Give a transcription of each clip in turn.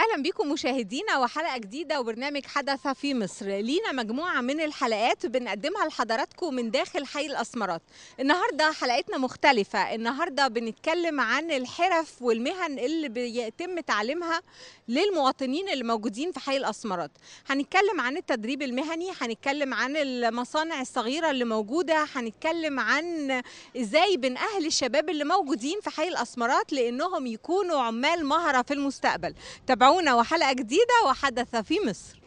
اهلا بكم مشاهدينا وحلقه جديده وبرنامج حدث في مصر لينا مجموعه من الحلقات بنقدمها لحضراتكم من داخل حي الاسمرات النهارده حلقتنا مختلفه النهارده بنتكلم عن الحرف والمهن اللي بيتم تعليمها للمواطنين اللي موجودين في حي الاسمرات هنتكلم عن التدريب المهني هنتكلم عن المصانع الصغيره اللي موجوده هنتكلم عن ازاي بنأهل الشباب اللي موجودين في حي الاسمرات لانهم يكونوا عمال مهره في المستقبل تابعونا وحلقه جديده وحدث في مصر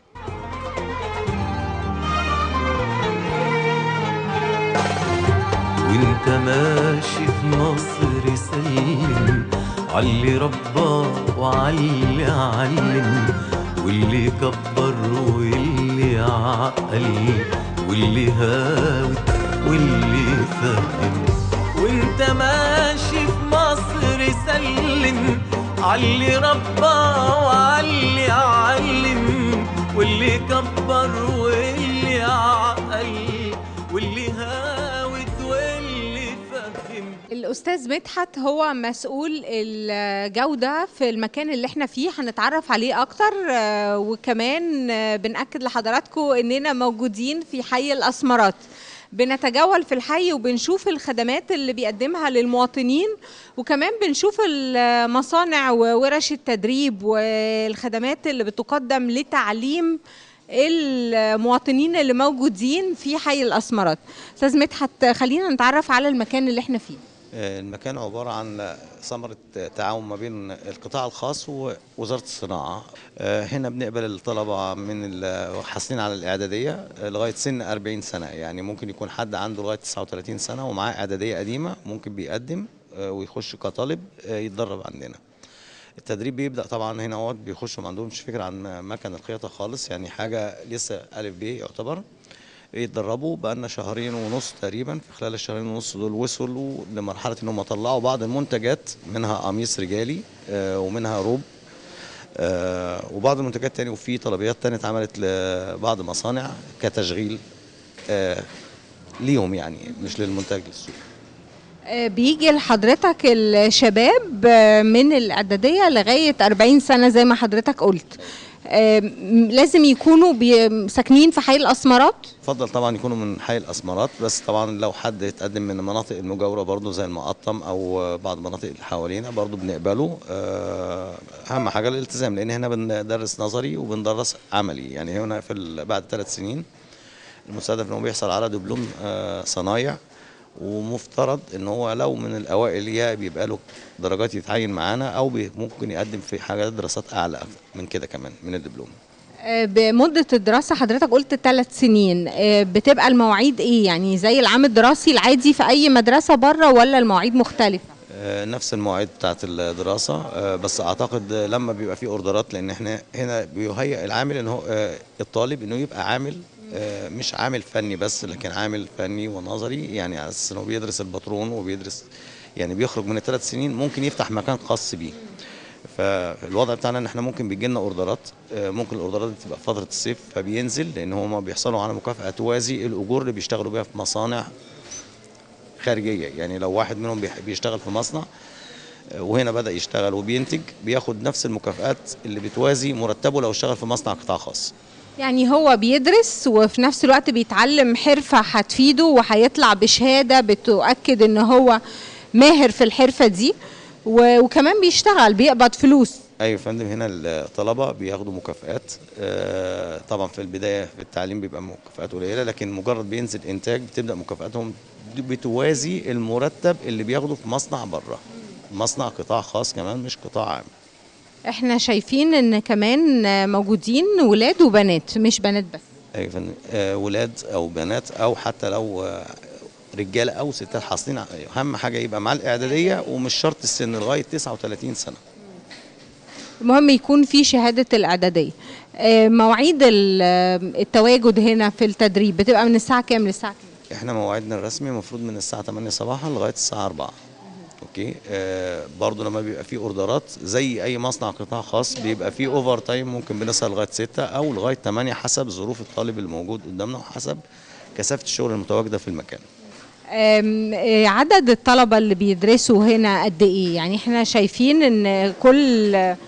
وانت ماشي في مصر سلم علي ربى وعلي علم واللي كبر واللي عقل واللي هاوي واللي فهم وانت ماشي في مصر سلم علي ربى وعلي علم واللي كبر واللي عقل واللي هاوت واللي فهم الاستاذ مدحت هو مسؤول الجوده في المكان اللي احنا فيه هنتعرف عليه اكتر آه، وكمان آه، بنأكد لحضراتكم اننا موجودين في حي الاسمرات بنتجول في الحي وبنشوف الخدمات اللي بيقدمها للمواطنين وكمان بنشوف المصانع وورش التدريب والخدمات اللي بتقدم لتعليم المواطنين اللي موجودين في حي الاسمرات استاذ مدحت خلينا نتعرف على المكان اللي احنا فيه المكان عبارة عن ثمرة تعاون ما بين القطاع الخاص ووزارة الصناعة آه، هنا بنقبل الطلبة من ال- حاصلين على الإعدادية آه، لغاية سن 40 سنة يعني ممكن يكون حد عنده لغاية 39 سنة ومعاه إعدادية قديمة ممكن بيقدم آه، ويخش كطالب آه، يتدرب عندنا التدريب بيبدأ طبعا هنا اهوت بيخشوا ما عندهمش فكرة عن مكن الخياطة خالص يعني حاجة لسه ألف ب يعتبر يتدربوا بقالنا شهرين ونص تقريبا في خلال الشهرين ونص دول وصلوا لمرحله انهم طلعوا بعض المنتجات منها قميص رجالي آه، ومنها روب آه، وبعض المنتجات تاني وفي طلبيات تانية اتعملت لبعض المصانع كتشغيل آه، ليهم يعني مش للمنتج للسوق آه، بيجي لحضرتك الشباب آه، من الإعدادية لغاية 40 سنة زي ما حضرتك قلت آه، م- لازم يكونوا بي- ساكنين في حي الأسمرات يفضل طبعا يكونوا من حي الاسمرات بس طبعا لو حد اتقدم من المناطق المجاوره برضو زي المقطم او بعض المناطق اللي حوالينا برضو بنقبله آه، اهم حاجه الالتزام لان هنا بندرس نظري وبندرس عملي يعني هنا في ال- بعد ثلاث سنين المستهدف ان هو بيحصل على دبلوم آه، صنايع ومفترض ان هو لو من الاوائل يا بيبقى له درجات يتعين معانا او بي- ممكن يقدم في حاجات دراسات اعلى من كده كمان من الدبلوم آه، بمدة الدراسة حضرتك قلت ثلاث سنين آه، بتبقى المواعيد إيه يعني زي العام الدراسي العادي في أي مدرسة بره ولا المواعيد مختلفة آه، نفس المواعيد بتاعت الدراسة آه، بس أعتقد آه، لما بيبقى في أوردرات لأن إحنا هنا بيهيئ العامل إن هو آه، الطالب إنه يبقى عامل آه، مش عامل فني بس لكن عامل فني ونظري يعني على أساس إنه بيدرس الباترون وبيدرس يعني بيخرج من الثلاث سنين ممكن يفتح مكان خاص بيه فالوضع بتاعنا ان احنا ممكن بيجي لنا اوردرات آه، ممكن الاوردرات دي تبقى في فتره الصيف فبينزل لان هم بيحصلوا على مكافاه توازي الاجور اللي بيشتغلوا بيها في مصانع خارجيه يعني لو واحد منهم بيح- بيشتغل في مصنع آه، وهنا بدا يشتغل وبينتج بياخد نفس المكافآت اللي بتوازي مرتبه لو اشتغل في مصنع قطاع خاص يعني هو بيدرس وفي نفس الوقت بيتعلم حرفة هتفيده وهيطلع بشهادة بتؤكد ان هو ماهر في الحرفة دي و- وكمان بيشتغل بيقبض فلوس ايوه يا فندم هنا الطلبه بياخدوا مكافآت آه، طبعا في البدايه في التعليم بيبقى مكافآت قليله لكن مجرد بينزل انتاج بتبدا مكافآتهم دي بتوازي المرتب اللي بياخده في مصنع بره مصنع قطاع خاص كمان مش قطاع عام احنا شايفين ان كمان موجودين ولاد وبنات مش بنات بس ايوه يا فندم آه، ولاد او بنات او حتى لو آه، رجاله او ستات حاصلين ع- اهم حاجه يبقى مع الاعداديه ومش شرط السن لغايه 39 سنه المهم يكون في شهادة الإعدادية آه، مواعيد ال- آه، التواجد هنا في التدريب بتبقى من الساعة كام للساعة كام؟ احنا مواعيدنا الرسمي المفروض من الساعه 8 صباحا لغايه الساعه 4 اوكي آه برضو لما بيبقى في اوردرات زي اي مصنع قطاع خاص بيبقى في اوفر تايم ممكن بنسهر لغايه 6 او لغايه 8 حسب ظروف الطالب اللي موجود قدامنا وحسب كثافه الشغل المتواجده في المكان آم، آه، عدد الطلبة اللي بيدرسوا هنا قد إيه؟ يعني إحنا شايفين إن كل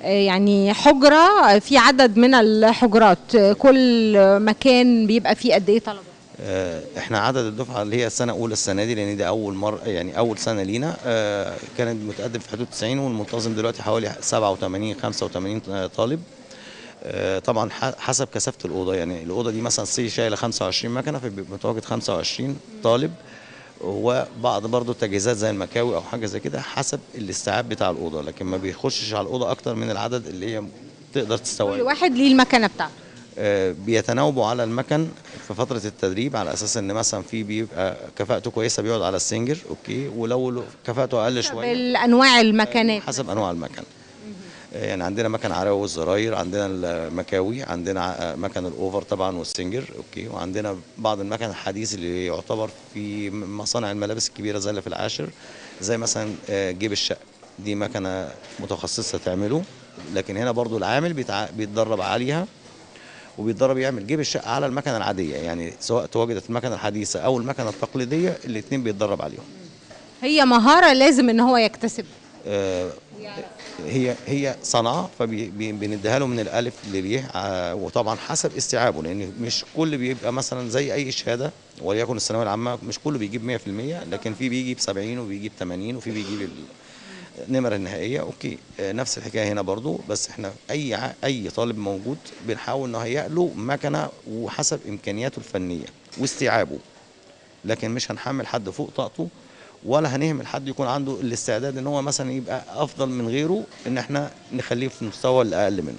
آه، يعني حجره في عدد من الحجرات آه، كل مكان بيبقى فيه قد ايه طلبه آه، احنا عدد الدفعه اللي هي السنه الاولى السنه دي لان دي اول مره يعني اول سنه لينا آه، كانت متقدم في حدود 90 والمنتظم دلوقتي حوالي 87 85 طالب آه، طبعا ح- حسب كثافه الاوضه يعني الاوضه دي مثلا سي شايله 25 مكنه فبيبقى متواجد 25 طالب وبعض برضو التجهيزات زي المكاوي او حاجه زي كده حسب الاستيعاب بتاع الاوضه لكن ما بيخشش على الاوضه اكتر من العدد اللي هي تقدر كل تستوعب واحد ليه المكنه بتاعته آه، بيتناوبوا على المكن في فترة التدريب على أساس إن مثلا في بيبقى كفاءته كويسة بيقعد على السنجر أوكي ولو له كفاءته أقل شوية بالانواع المكانات حسب أنواع المكن آه، يعني عندنا مكن عراوي والزراير عندنا المكاوي عندنا ع- مكن الأوفر طبعا والسنجر أوكي وعندنا بعض المكن الحديث اللي يعتبر في م- مصانع الملابس الكبيرة زي اللي في العاشر زي مثلا آه، جيب الشق دي مكنة متخصصة تعمله لكن هنا برضو العامل بيتع... بيتدرب عليها وبيتدرب يعمل جيب الشقه على المكنه العاديه يعني سواء تواجدت المكنه الحديثه او المكنه التقليديه الاثنين بيتدرب عليهم هي مهاره لازم ان هو يكتسب آه، هي هي صنعه فبنديها له من الالف لليه آه، وطبعا حسب استيعابه لان مش كل بيبقى مثلا زي اي شهاده وليكن الثانويه العامه مش كله بيجيب 100% لكن في بيجيب 70 وبيجيب 80 وفي بيجيب النمر النهائيه اوكي آه، نفس الحكايه هنا برضو بس احنا اي ع- اي طالب موجود بنحاول نهيئ له مكنه وحسب امكانياته الفنيه واستيعابه لكن مش هنحمل حد فوق طاقته ولا هنهمل حد يكون عنده الاستعداد ان هو مثلا يبقى افضل من غيره ان احنا نخليه في المستوى الاقل منه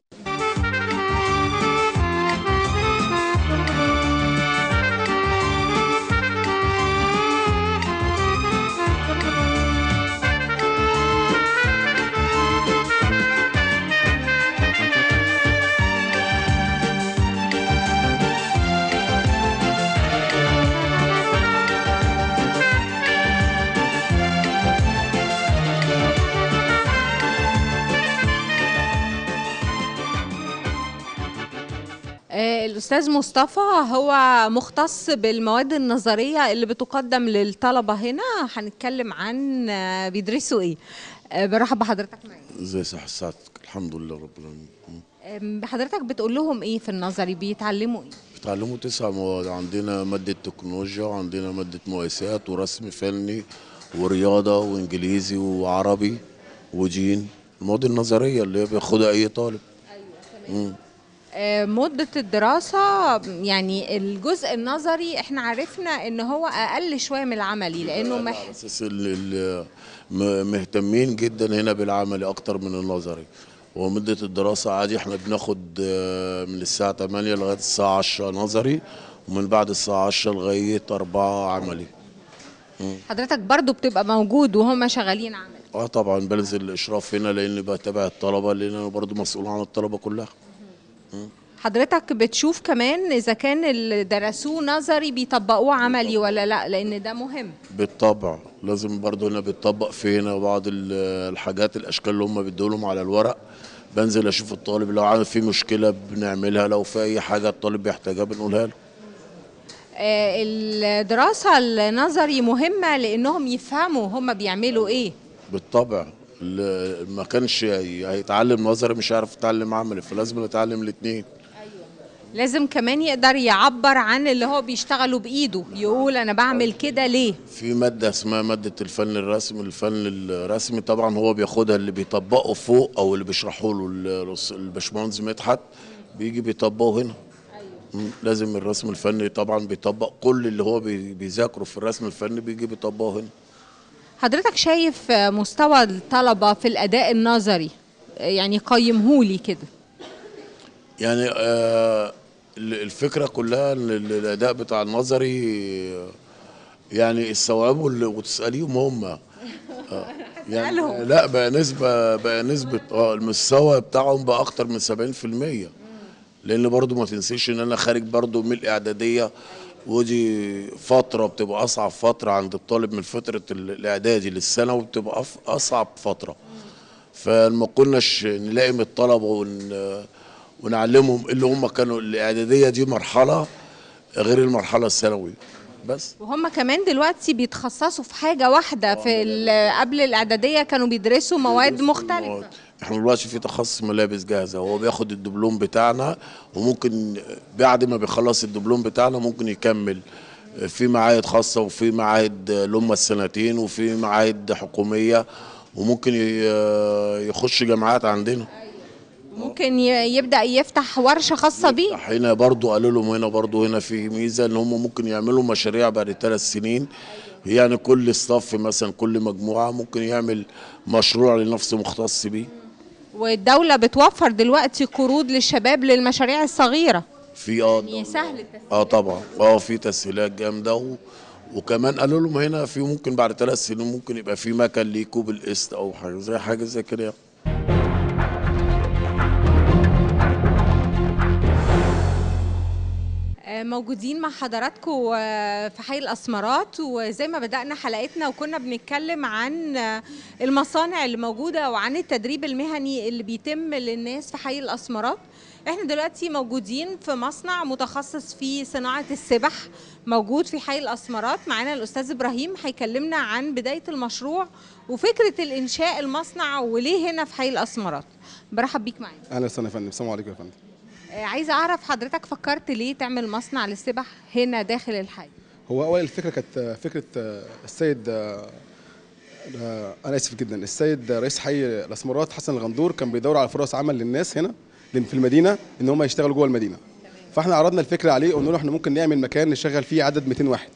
آه، الأستاذ مصطفى هو مختص بالمواد النظرية اللي بتقدم للطلبة هنا هنتكلم عن آه، بيدرسوا إيه آه، برحب بحضرتك معايا ازي صح سعادتك الحمد لله رب العالمين مم. آم، حضرتك بتقول لهم إيه في النظري بيتعلموا إيه بيتعلموا تسع مواد عندنا مادة تكنولوجيا وعندنا مادة مقايسات ورسم فني ورياضة وانجليزي وعربي ودين المواد النظرية اللي هي بياخدها اي طالب مم. آه، مدة الدراسة يعني الجزء النظري احنا عرفنا ان هو اقل شوية من العملي لانه مح... على اساس ال- ال- م- مهتمين جدا هنا بالعملي اكتر من النظري ومدة الدراسة عادي احنا بناخد آه، من الساعة 8 لغاية الساعة 10 نظري ومن بعد الساعة 10 لغاية 4 عملي حضرتك برضو بتبقى موجود وهم شغالين عملي اه طبعا بنزل الاشراف هنا لاني بتابع الطلبه لان انا برضو مسؤول عن الطلبه كلها حضرتك بتشوف كمان اذا كان اللي درسوه نظري بيطبقوه عملي ولا لا لان ده مهم بالطبع لازم برضو هنا بيتطبق في هنا بعض ال- الحاجات الاشكال اللي هم بيدوا لهم على الورق بنزل اشوف الطالب لو عامل فيه مشكله بنعملها لو في اي حاجه الطالب بيحتاجها بنقولها له آه، الدراسة النظري مهمة لانهم يفهموا هم بيعملوا ايه بالطبع ال- ما كانش هي- هيتعلم نظري مش هيعرف يتعلم عملي فلازم نتعلم الاثنين لازم كمان يقدر يعبر عن اللي هو بيشتغله بايده يقول انا بعمل كده ليه في مادة اسمها مادة الفن الرسمي الفن الرسمي طبعا هو بياخدها اللي بيطبقه فوق او اللي بيشرحه له ال- الباشمهندس مدحت بيجي بيطبقه هنا مم. لازم الرسم الفني طبعا بيطبق كل اللي هو بي- بيذاكره في الرسم الفني بيجي بيطبقه هنا حضرتك شايف آه، مستوى الطلبة في الاداء النظري آه، يعني قيمهولي كده يعني آه ال- الفكرة كلها ان ال- الاداء بتاع النظري آه، يعني استوعبوا اللي- وتسأليهم هم آه، يعني هسألهم. لا بقى نسبة بقى نسبة اه المستوى بتاعهم بقى أكتر من 70% لأن برضو ما تنسيش إن أنا خارج برضو من الإعدادية ودي فترة بتبقى أصعب فترة عند الطالب من فترة ال- الإعدادي للثانوي بتبقى أف- أصعب فترة فما كناش نلاقي من الطلبة ون ونعلمهم اللي هم كانوا الإعدادية دي مرحلة غير المرحلة الثانوي بس وهم كمان دلوقتي بيتخصصوا في حاجة واحدة في ال- قبل الإعدادية كانوا بيدرسوا مواد مختلفة احنا دلوقتي في تخصص ملابس جاهزه هو بياخد الدبلوم بتاعنا وممكن بعد ما بيخلص الدبلوم بتاعنا ممكن يكمل في معاهد خاصه وفي معاهد لهم السنتين وفي معاهد حكوميه وممكن ي- يخش جامعات عندنا ممكن ي- يبدأ يفتح ورشة خاصة بيه هنا برضو قالوا لهم هنا برضو هنا في ميزه ان هم ممكن يعملوا مشاريع بعد ثلاث سنين يعني كل ستاف مثلا كل مجموعه ممكن يعمل مشروع لنفسه مختص بيه والدولة بتوفر دلوقتي قروض للشباب للمشاريع الصغيرة في اه يعني سهل التسهيل. اه طبعا اه في تسهيلات جامده و... وكمان قالوا لهم هنا في ممكن بعد ثلاث سنين ممكن يبقى في مكان ليكوا بالقسط او حاجه زي حاجه زي كده يعني. آه، موجودين مع حضراتكم آه، في حي الأسمرات وزي ما بدأنا حلقتنا وكنا بنتكلم عن آه، المصانع اللي موجودة وعن التدريب المهني اللي بيتم للناس في حي الأسمرات احنا دلوقتي موجودين في مصنع متخصص في صناعة السبح موجود في حي الأسمرات معانا الأستاذ إبراهيم هيكلمنا عن بداية المشروع وفكرة الإنشاء المصنع وليه هنا في حي الأسمرات برحب بيك معانا اهلا وسهلا يا فندم السلام عليكم يا فندم آه، عايزة أعرف حضرتك فكرت ليه تعمل مصنع للسبح هنا داخل الحي هو اول الفكره كانت فكره آه، السيد آه، آه، انا اسف جدا السيد رئيس حي الاسمرات حسن الغندور كان بيدور على فرص عمل للناس هنا في المدينه ان هم يشتغلوا جوه المدينه فاحنا عرضنا الفكره عليه قلنا له احنا ممكن نعمل مكان نشغل فيه عدد 200 واحد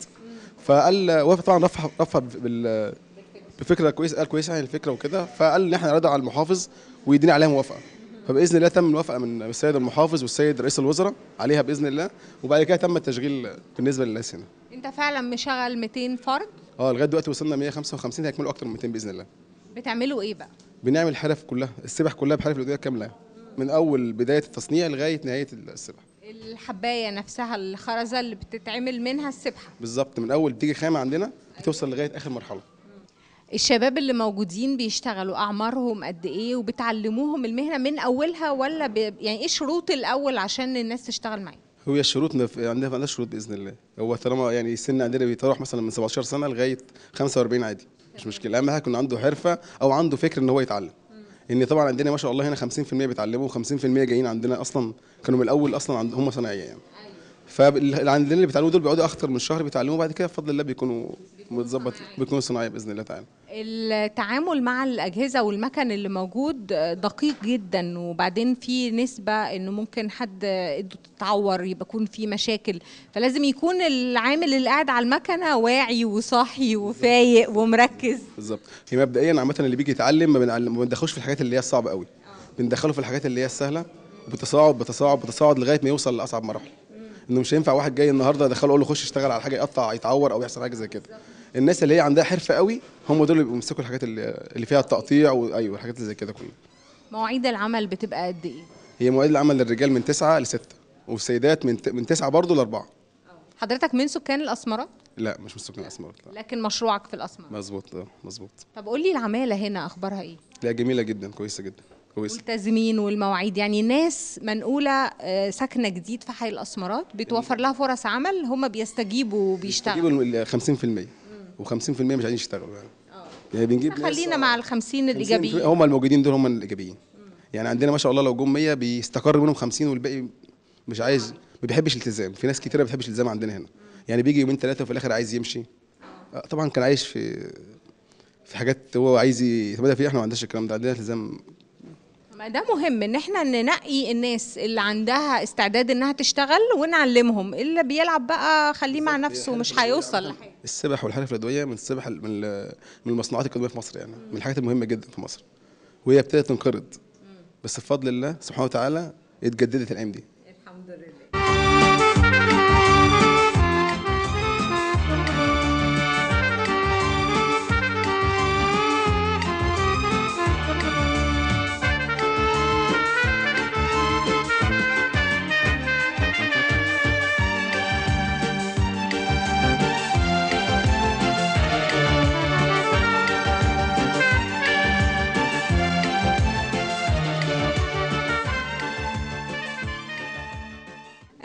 فقال وافق طبعا رفع رفع بال بفكره كويسه قال كويسه يعني الفكره وكده فقال ان احنا نعرضها على المحافظ ويدينا عليها موافقه فباذن الله تم الموافقه من السيد المحافظ والسيد رئيس الوزراء عليها باذن الله وبعد كده تم التشغيل بالنسبه للناس هنا انت فعلا مشغل 200 فرد اه لغايه دلوقتي وصلنا 155 هيكملوا اكتر من 200 باذن الله بتعملوا ايه بقى بنعمل حرف كلها السبح كلها بحرف الوديه كامله من اول بدايه التصنيع لغايه نهايه السبح الحبايه نفسها الخرزه اللي بتتعمل منها السبحه بالظبط من اول بتيجي خامه عندنا بتوصل لغايه اخر مرحله الشباب اللي موجودين بيشتغلوا اعمارهم قد ايه وبتعلموهم المهنه من اولها ولا ب... يعني ايه شروط الاول عشان الناس تشتغل معاك هي الشروط نف... عندنا ما عندناش شروط باذن الله هو طالما يعني السن عندنا بيتراوح مثلا من 17 سنه لغايه 45 عادي مش مشكله اهم حاجه يكون عنده حرفه او عنده فكر ان هو يتعلم ان طبعا عندنا ما شاء الله هنا 50% بيتعلموا و50% جايين عندنا اصلا كانوا من الاول اصلا عند هم صناعيه يعني فاللي عندنا اللي بيتعلموا دول بيقعدوا اكتر من شهر بيتعلموا بعد كده بفضل الله بيكونوا متظبط بيكونوا صناعيه باذن الله تعالى التعامل مع الاجهزه والمكن اللي موجود دقيق جدا وبعدين في نسبه انه ممكن حد ايده تتعور يبقى يكون في مشاكل فلازم يكون العامل اللي قاعد على المكنه واعي وصاحي وفايق ومركز بالظبط هي مبدئيا عامه اللي بيجي يتعلم ما بنعلم- ما بندخلوش في الحاجات اللي هي الصعبه قوي بندخله في الحاجات اللي هي السهله وبتصاعد بتصاعد بتصاعد لغايه ما يوصل لاصعب مراحل انه مش هينفع واحد جاي النهارده ادخله اقول له خش اشتغل على حاجه يقطع يتعور او يحصل حاجه زي كده الناس اللي هي عندها حرفه قوي هم دول اللي بيمسكوا الحاجات اللي, اللي فيها التقطيع وايوه الحاجات اللي زي كده كلها مواعيد العمل بتبقى قد ايه هي مواعيد العمل للرجال من 9 ل 6 والسيدات من ت- من 9 برضه ل 4 حضرتك من سكان الاسمرات لا مش من سكان الاسمرات لا لكن مشروعك في الاسمرات مظبوط اه مظبوط طب قول لي العماله هنا اخبارها ايه لا جميله جدا كويسه جدا كويسه ملتزمين والمواعيد يعني ناس منقوله آه، ساكنه جديد في حي الاسمرات بيتوفر لها فرص عمل هم بيستجيبوا وبيشتغلوا بيجيبوا ال 50% و50% مش عايزين يشتغلوا يعني يعني بنجيب ناس- خلينا مع ال 50 الايجابيين هم الموجودين دول هم الايجابيين يعني عندنا ما شاء الله لو جم 100 بيستقر منهم 50 والباقي مش عايز ما بيحبش الالتزام في ناس كتيره ما بتحبش الالتزام عندنا هنا يعني بيجي يومين ثلاثه وفي الاخر عايز يمشي آه، طبعا كان عايش في في حاجات هو عايز يتمادى فيها احنا ما عندناش الكلام ده عندنا التزام ما ده مهم ان احنا ننقي الناس اللي عندها استعداد انها تشتغل ونعلمهم اللي بيلعب بقى خليه مع نفسه مش هيوصل لحاجه السبح والحرف اليدويه من السبح ال- من ال- من المصنوعات القديمه في مصر يعني من الحاجات المهمه جدا في مصر وهي ابتدت تنقرض بس بفضل الله سبحانه وتعالى اتجددت الايام دي الحمد لله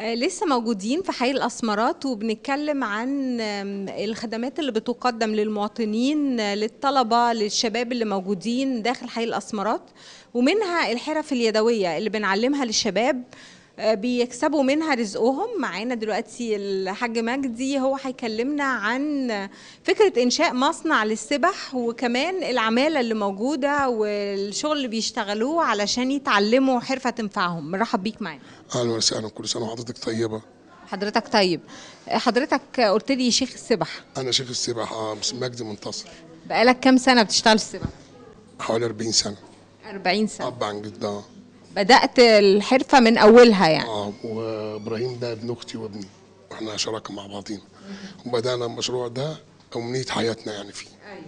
آه، لسه موجودين في حي الأسمرات وبنتكلم عن آم، الخدمات اللي بتقدم للمواطنين آه، للطلبة للشباب اللي موجودين داخل حي الأسمرات ومنها الحرف اليدوية اللي بنعلمها للشباب آه، بيكسبوا منها رزقهم معانا دلوقتي الحاج مجدي هو هيكلمنا عن فكرة إنشاء مصنع للسبح وكمان العمالة اللي موجودة والشغل اللي بيشتغلوه علشان يتعلموا حرفة تنفعهم مرحب بيك معانا اهلا وسهلا كل سنه وحضرتك طيبه حضرتك طيب حضرتك قلت لي شيخ السبح انا شيخ السباحه مجدي منتصر بقالك كام سنة بتشتغل السبح حوالي 40 سنه 40 سنة اب عن جد اه بدأت الحرفة من أولها يعني اه وابراهيم ده ابن اختي وابني واحنا شراكه مع بعضينا وبدانا المشروع ده امنيه حياتنا يعني فيه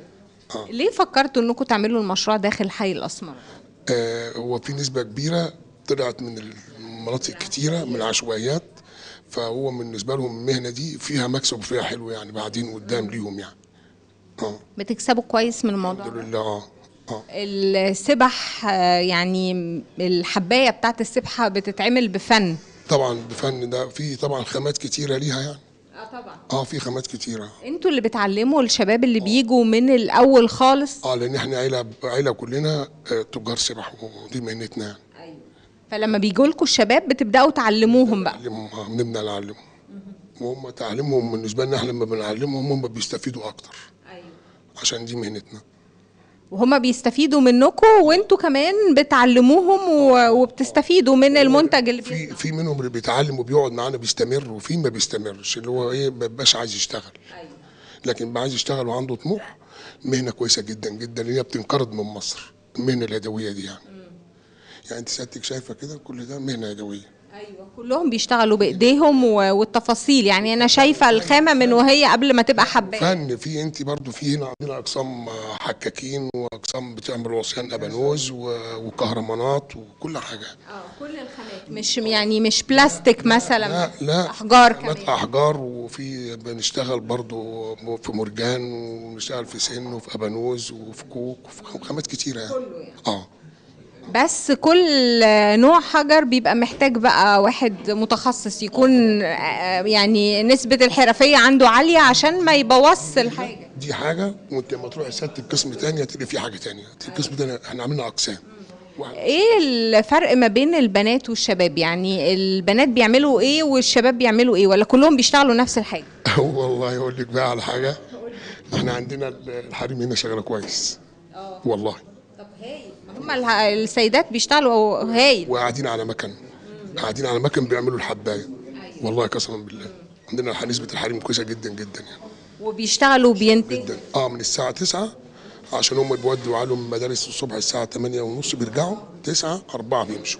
ليه فكرتوا انكم تعملوا المشروع داخل حي الأسمر؟ آه هو في نسبه كبيره طلعت من المناطق كتيره من العشوائيات فهو بالنسبه لهم المهنه دي فيها مكسب وفيها حلو يعني بعدين قدام ليهم يعني اه بتكسبوا كويس من الموضوع الحمد ده؟ لله اه اه السبح آه، يعني الحباية بتاعت السبحة بتتعمل بفن طبعا بفن ده في طبعا خامات كتيره ليها يعني اه طبعا اه في خامات كتيره انتوا اللي بتعلموا الشباب اللي بيجوا من الأول خالص اه لان احنا عيله عيله كلنا آه، تجار سبح ودي مهنتنا يعني فلما بيجوا لكم الشباب بتبدأوا تعلموهم بقى نعلمهم آه، بنبدا نعلمهم وهم تعليمهم بالنسبه لنا احنا لما بنعلمهم هم بيستفيدوا اكتر عشان دي مهنتنا وهما بيستفيدوا منكم وانتوا كمان بتعلموهم و- وبتستفيدوا من المنتج اللي في بيطلع في منهم اللي بيتعلم وبيقعد معانا بيستمر وفي ما بيستمرش اللي هو ايه ما بيبقاش عايز يشتغل لكن بقى عايز يشتغل وعنده طموح مهنه كويسه جدا جدا اللي هي بتنقرض من مصر المهنه اليدويه دي يعني يعني انت سيادتك شايفه كده كل ده مهنه يدويه ايوه كلهم بيشتغلوا بايديهم و- والتفاصيل يعني انا شايفه الخامه من وهي قبل ما تبقى حبايه فن في انت برضو في هنا عندنا اقسام حكاكين واقسام بتعمل عصيان ابانوز و- وكهرمانات وكل حاجه اه كل الخامات مش يعني مش بلاستيك مثلا لا لا احجار خامات كمان احجار وفي بنشتغل برضو في مرجان ونشتغل في سن وفي ابانوز وفي كوك وفي خامات كتيره يعني اه بس كل نوع حجر بيبقى محتاج بقى واحد متخصص يكون آه، يعني نسبة الحرفية عنده عالية عشان ما يبوظش الحاجة دي حاجه وانت لما تروحي سيادتك قسم تاني هتلاقي في حاجه تانيه القسم تاني احنا عاملين اقسام واحد- ايه الفرق ما بين البنات والشباب يعني البنات بيعملوا ايه والشباب بيعملوا ايه ولا كلهم بيشتغلوا نفس الحاجة والله اقول لك بقى على حاجه احنا عندنا الحريم هنا شغاله كويس والله طب هايل هم الها- السيدات بيشتغلوا هايل وقاعدين على مكن قاعدين على مكن بيعملوا الحبايه والله قسما بالله عندنا نسبه الحريم كويسه جدا جدا يعني وبيشتغلوا بينتجوا جدا اه من الساعه 9 عشان هم بيودوا عيالهم المدارس الصبح الساعه 8 ونص بيرجعوا 9 4 بيمشوا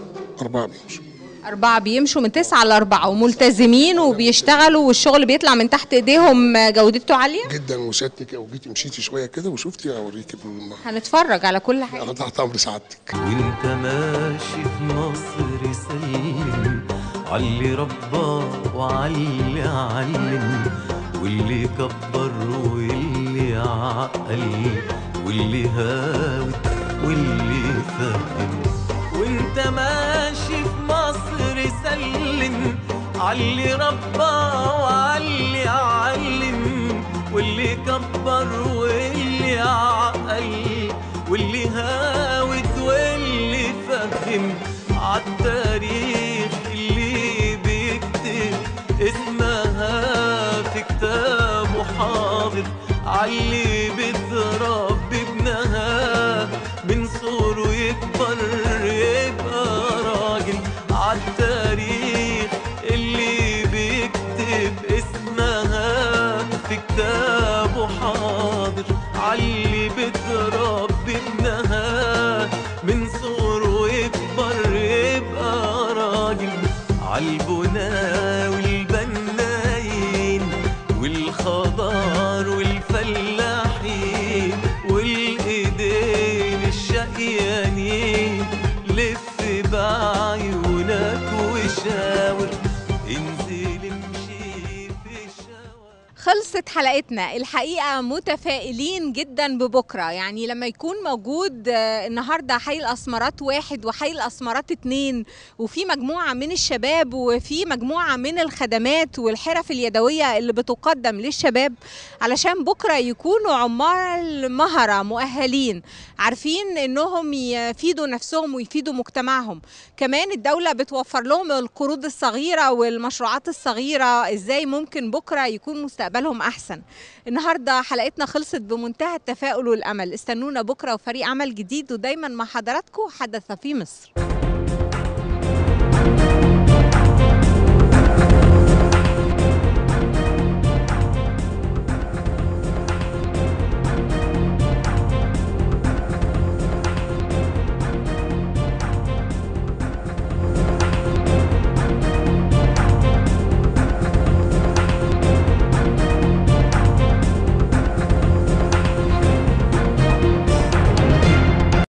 4 بيمشوا أربعة بيمشوا من تسعة لأربعة وملتزمين وبيشتغلوا والشغل بيطلع من تحت إيديهم جودته عالية جدا وسيادتك لو جيتي مشيتي شويه كده وشفتي اوريكي بال- هنتفرج على كل حاجة انا تحت امر سعادتك وانت ماشي في مصر سلم علي ربى وعلي علم واللي كبر واللي عقل واللي هاوت واللي فهم وانت ماشي في مصر سلم علي ربى وعلي علم واللي كبر واللي عقل واللي هاود واللي فهم عالتاريخ اللي بيكتب اسمها في كتابه حاضر عاللي بتربي ابنها من صغره يكبر يبقى راجل عالتاريخ اللي بيكتب اسمها في كتابه حاضر عاللي بتربي ابنها من صغره يكبر يبقى راجل عالبنا والبنايين والخضار والفلاحين والايدين الشقيانين لف بعيونك وشاور انزل امشي في الشوارع خلصت خلصت حلقتنا الحقيقة متفائلين جدا ببكرة يعني لما يكون موجود آه، النهاردة حي الأسمرات واحد وحي الأسمرات اتنين وفي مجموعة من الشباب وفي مجموعة من الخدمات والحرف اليدوية اللي بتقدم للشباب علشان بكرة يكونوا عمال مهرة مؤهلين عارفين انهم يفيدوا نفسهم ويفيدوا مجتمعهم كمان الدولة بتوفر لهم القروض الصغيرة والمشروعات الصغيرة ازاي ممكن بكرة يكون مستقبلهم احسن النهاردة حلقتنا خلصت بمنتهى التفاؤل والامل استنونا بكرة وفريق عمل جديد ودايما مع حضراتكم حدث في مصر